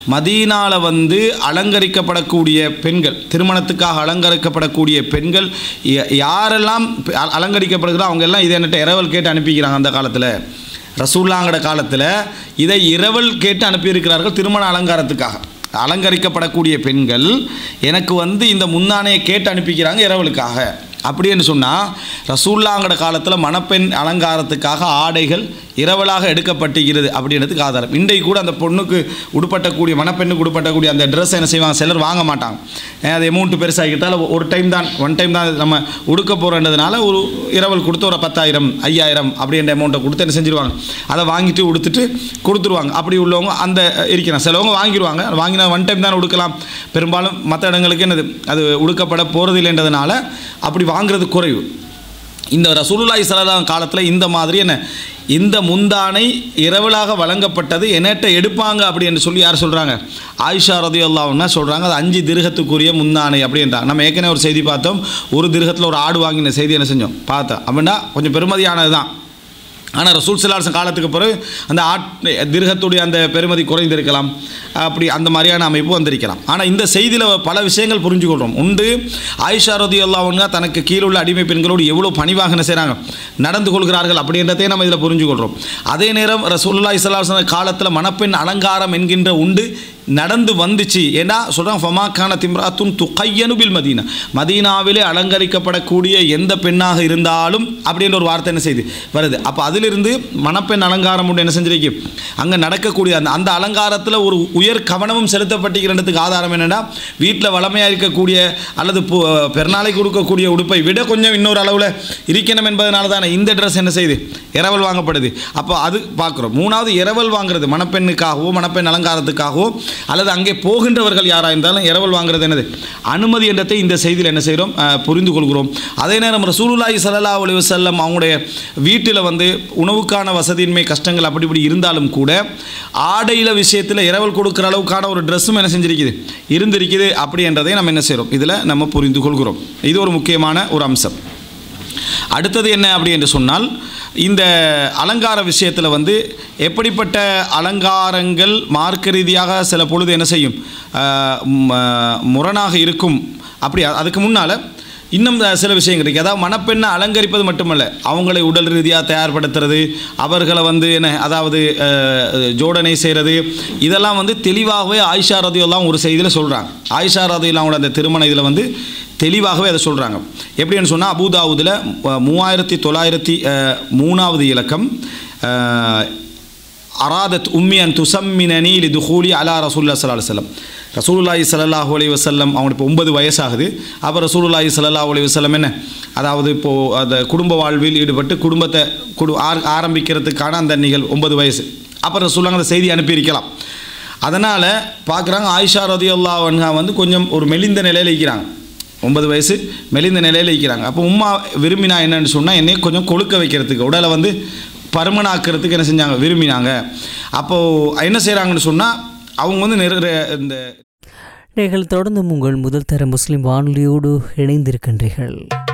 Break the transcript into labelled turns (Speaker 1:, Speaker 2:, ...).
Speaker 1: மதீனால வந்து அலங்கரிக்கப்படக்கூடிய பெண்கள் திருமணத்துக்காக அலங்கரிக்கப்படக்கூடிய பெண்கள் ய- யாரெல்லாம் பெ- அ- அலங்கரிக்கப்படுகிறோ அவங்க எல்லாம் இதை என்கிட்ட இரவல் கேட்டு அனுப்பிக்கிறாங்க அந்த காலத்தில் ரசூல்லாங்கட காலத்தில் இதை இரவல் கேட்டு அனுப்பியிருக்கிறார்கள் திருமண அலங்காரத்துக்காக அலங்கரிக்கப்படக்கூடிய பெண்கள் எனக்கு வந்து இந்த முந்தானையை கேட்டு அனுப்பிக்கிறாங்க இரவலுக்காக அப்படின்னு சொன்னால் ரசூல்லாங்கட காலத்தில் மணப்பெண் அலங்காரத்துக்காக ஆடைகள் இரவலாக எடுக்கப்பட்டுகிறது அப்படின்றதுக்கு ஆதாரம் இன்றைக்கு கூட அந்த பொண்ணுக்கு உடுப்பட்டக்கூடிய மணப்பெண்ணுக்கு உடுப்பட்டக்கூடிய அந்த ட்ரெஸ் என்ன செய்வாங்க சிலர் வாங்க மாட்டாங்க ஏன் அது அமௌண்ட் பெருசாகிட்டால் ஒரு டைம் தான் ஒன் டைம் தான் நம்ம உடுக்க போகிறன்றதுனால ஒரு இரவல் கொடுத்து ஒரு பத்தாயிரம் ஐயாயிரம் அப்படின்ற அமௌண்ட்டை கொடுத்து என்ன செஞ்சிருவாங்க அதை வாங்கிட்டு உடுத்துட்டு கொடுத்துருவாங்க அப்படி உள்ளவங்க அந்த இருக்கிறாங்க சிலவங்க வாங்கிடுவாங்க வாங்கினா ஒன் டைம் தான் உடுக்கலாம் பெரும்பாலும் மற்ற இடங்களுக்கு என்னது அது உடுக்கப்பட போகிறதில்லைன்றதுனால அப்படி வாங்குறது குறைவு இந்த ரசூலுல்லாஹி ஸல்லல்லாஹு காலத்தில் இந்த மாதிரி என்ன இந்த முந்தானை இரவலாக வழங்கப்பட்டது என்னட்ட எடுப்பாங்க அப்படி என்று சொல்லி யார் சொல்கிறாங்க ஆயிஷா ரதியுல்லாவுன்னா சொல்கிறாங்க அது அஞ்சு திருகத்துக்குரிய முந்தானை அப்படின்றாங்க நம்ம ஏற்கனவே ஒரு செய்தி பார்த்தோம் ஒரு திருகத்தில் ஒரு ஆடு வாங்கின செய்தி என்ன செஞ்சோம் பார்த்தோம் அப்படின்னா கொஞ்சம் பெருமதியானது தான் ஆனால் ரசூல் சிலாசன் காலத்துக்கு பிறகு அந்த ஆட் திருகத்துடைய அந்த பெருமதி குறைந்திருக்கலாம் அப்படி அந்த மாதிரியான அமைப்பு வந்திருக்கலாம் ஆனால் இந்த செய்தியில் பல விஷயங்கள் புரிஞ்சுக்கொள்கிறோம் உண்டு ஆயிஷா ரதி அல்லாவுங்க தனக்கு கீழே உள்ள அடிமை பெண்களோடு எவ்வளோ பணிவாக என்ன செய்கிறாங்க நடந்து கொள்கிறார்கள் அப்படின்றதையும் நம்ம இதில் புரிஞ்சுக்கொள்கிறோம் அதே நேரம் ரசூல்லா இஸ்லாசன காலத்தில் மணப்பெண் அலங்காரம் என்கின்ற உண்டு நடந்து வந்துச்சு ஏன்னா சொல்கிறாங்க ஃபமாக்கான திம்ராத்துன் துக்கையனு பில் மதீனா மதீனாவிலே அலங்கரிக்கப்படக்கூடிய எந்த பெண்ணாக இருந்தாலும் அப்படின்ற ஒரு வார்த்தை என்ன செய்யுது வருது அப்போ அதிலிருந்து மணப்பெண் அலங்காரம் ஒன்று என்ன செஞ்சிருக்கு அங்கே நடக்கக்கூடிய அந்த அந்த அலங்காரத்தில் ஒரு உயர் கவனமும் செலுத்தப்பட்டிருக்கிறதுக்கு ஆதாரம் என்னென்னா வீட்டில் வளமையாக இருக்கக்கூடிய அல்லது பு- பெருநாளைக்கு கொடுக்கக்கூடிய உடுப்பை விட கொஞ்சம் இன்னொரு அளவில் இருக்கணும் என்பதனால தானே இந்த ட்ரெஸ் என்ன செய்யுது இரவல் வாங்கப்படுது அப்போ அது பார்க்குறோம் மூணாவது இரவல் வாங்குறது மணப்பெண்ணுக்காகவோ மணப்பெண் அலங்காரத்துக்காகவோ அல்லது அங்கே போகின்றவர்கள் யாராக இருந்தாலும் இரவல் வாங்குறது என்னது அனுமதி என்றதை இந்த செய்தியில் என்ன செய்கிறோம் அஹ், புரிந்து கொள்கிறோம் அதே நேரம் ரசூலுல்லாஹி ஸல்லல்லாஹு அலைஹி வஸல்லம் அவங்களுடைய வீட்டில் வந்து உணவுக்கான வசதியின்மை கஷ்டங்கள் அப்படி இப்படி இருந்தாலும் கூட ஆடையில விஷயத்தில் இரவல் கொடுக்குற அளவுக்கான ஒரு ட்ரெஸ்ஸும் என்ன செஞ்சிருக்குது இருந்திருக்குது அப்படி என்றதை நம்ம என்ன செய்கிறோம் இதில் நம்ம புரிந்து கொள்கிறோம் இது ஒரு முக்கியமான ஒரு அம்சம் அடுத்தது என்ன அப்படி என்று சொன்னால் இந்த அலங்கார விஷயத்தில் வந்து எப்படிப்பட்ட அலங்காரங்கள் மார்க்க ரீதியாக சில பொழுது என்ன செய்யும் ஆஹ் ம- முரணாக இருக்கும் அப்படி அ- அதுக்கு முன்னால் இன்னும் சில விஷயங்கள் இருக்குது அதாவது மணப்பெண்ணை அலங்கரிப்பது மட்டுமல்ல அவங்களை உடல் ரீதியாக தயார்படுத்துறது அவர்களை வந்து என்ன அதாவது அஹ், ஜோடனை செய்கிறது இதெல்லாம் வந்து தெளிவாகவே ஆயிஷா ரதியெல்லாம் ஒரு செய்தியில் சொல்கிறாங்க ஆயிஷா ரதியெல்லாம் அந்த திருமண இதில் வந்து தெளிவாகவே அதை சொல்கிறாங்க எப்படின்னு சொன்னால் அபுதாவுதில் மூவாயிரத்தி தொள்ளாயிரத்தி அஹ், மூணாவது இலக்கம் அஹ், அராதத் உம்மியன் துசம்மினி லி துஹூலி அலா ரசூல்லா சல்லா அலுவலம் ரசூலுல்லாஹி ஸல்லல்லாஹு அலைஹி வஸல்லம் அவனுக்கு இப்போ ஒன்பது வயசாகுது அப்போ ரசூலுல்லாஹி ஸல்லல்லாஹு அலைஹி வஸல்லம் என்ன அதாவது இப்போது அந்த குடும்ப வாழ்வில் ஈடுபட்டு குடும்பத்தை குடு ஆர் ஆரம்பிக்கிறதுக்கான அந்த நிகழ் ஒன்பது வயசு அப்போ ரசூலுல்லாஹ் அந்த செய்தி அனுப்பியிருக்கலாம் அதனால் பார்க்குறாங்க ஆயிஷா ரதியுல்லா அன்ஹா வந்து கொஞ்சம் ஒரு மெலிந்த நிலையில் இருக்கிறாங்க ஒன்பது வயசு மெலிந்த நிலையில் இருக்கிறாங்க அப்போ உம்மா விரும்பினா என்னன்னு சொன்னால் என்னை கொஞ்சம் கொழுக்க வைக்கிறதுக்கு உடலை வந்து பருமனாக்கிறதுக்கு என்ன செஞ்சாங்க விரும்பினாங்க அப்போது என்ன செய்கிறாங்கன்னு சொன்னால் அவங்க வந்து நிறைய இந்த
Speaker 2: நீங்கள் தொடர்ந்து உங்கள் முதல் தர முஸ்லிம் வானொலியோடு இணைந்திருக்கின்றீர்கள்